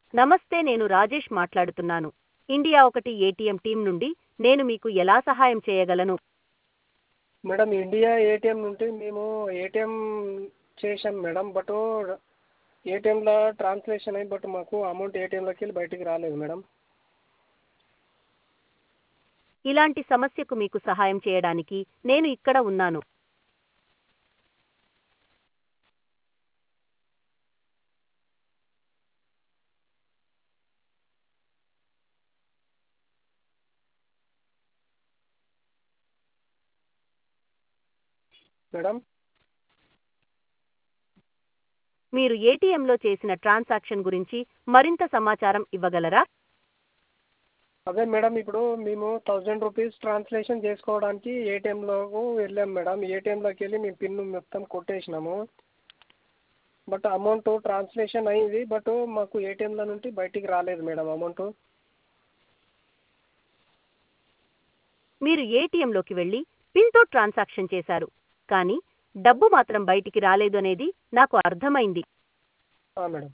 నమస్తే నేను రాజేష్ మాట్లాడుతున్నాను ఇండియా ఒకటి ఏటీఎం టీం నుండి నేను మీకు ఎలా సహాయం చేయగలను మేడం ఇండియా ఏటీఎం నుండి మేము ఏటీఎం చేసాం మేడం బట్ ఏటీఎంలో ట్రాన్స్లేషన్ అయ్యి బట్ మాకు అమౌంట్ ఏటీఎంలోకి వెళ్ళి బయటికి రాలేదు మేడం ఇలాంటి సమస్యకు మీకు సహాయం చేయడానికి నేను ఇక్కడ ఉన్నాను మేడం మీరు ఏటీఎంలో చేసిన ట్రాన్సాక్షన్ గురించి మరింత సమాచారం ఇవ్వగలరా అదే మేడం ఇప్పుడు మేము థౌజండ్ రూపీస్ ట్రాన్స్లేషన్ చేసుకోవడానికి ఏటీఎంలోకి వెళ్ళాం మేడం ఏటీఎంలోకి వెళ్ళి మేము పిన్ మొత్తం కొట్టేసినాము బట్ అమౌంట్ ట్రాన్స్లేషన్ అయింది బట్ మాకు ఏటీఎంలో నుండి బయటికి రాలేదు మేడం అమౌంట్ మీరు ఏటీఎంలోకి వెళ్ళి పిన్తో ట్రాన్సాక్షన్ చేశారు కానీ డబ్బు మాత్రం బయటికి రాలేదు అనేది నాకు అర్థమైంది మేడం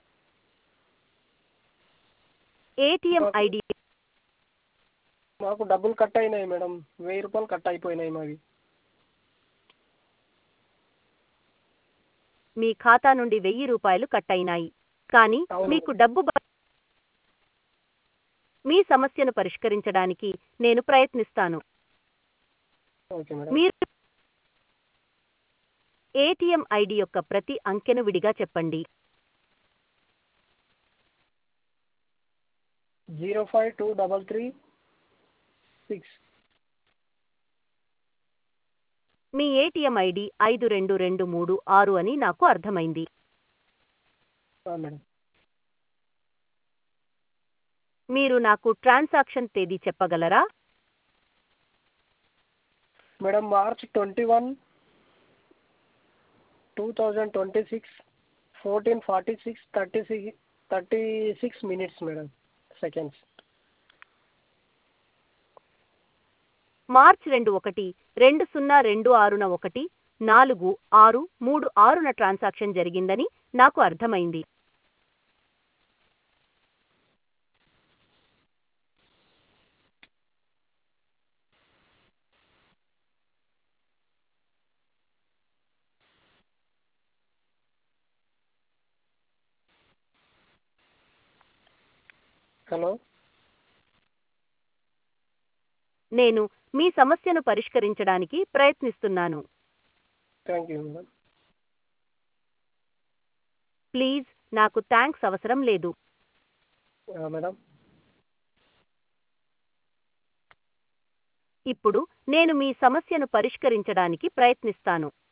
ఏటీఎం ఐడి మాకు డబ్బులు కట్ అయినాయి మేడం వెయ్యి రూపాయలు కట్ అయిపోయినాయి మావి మీ ఖాతా నుండి వెయ్యి రూపాయలు కట్ అయినాయి కానీ అవును. మీకు డబ్బు బ- మీ సమస్యను పరిష్కరించడానికి నేను ప్రయత్నిస్తాను ఓకే మేడం మీరు ఏటీఎం ఐడి యొక్క ప్రతి అంకెను విడిగా చెప్పండి zero five two double three six మీ ఏటీఎం ఐడి ఐదు రెండు రెండు మూడు ఆరు అని నాకు అర్థమైంది మేడం మీరు నాకు ట్రాన్సాక్షన్ తేదీ చెప్పగలరా madam March twenty one two thousand twenty six fourteen forty six thirty six thirty six minutes madam seconds March రెండు ఒకటి రెండు సున్నా రెండు ఆరున ఒకటి నాలుగు ఆరు మూడు ఆరున ట్రాన్సాక్షన్ జరిగిందని నాకు అర్థమైంది హలో నేను మీ సమస్యను పరిష్కరించడానికి ప్రయత్నిస్తున్నాను థ్యాంక్ యూ మేడం ప్లీజ్ నాకు థ్యాంక్స్ అవసరం లేదు మేడం ఇప్పుడు నేను మీ సమస్యను పరిష్కరించడానికి ప్రయత్నిస్తాను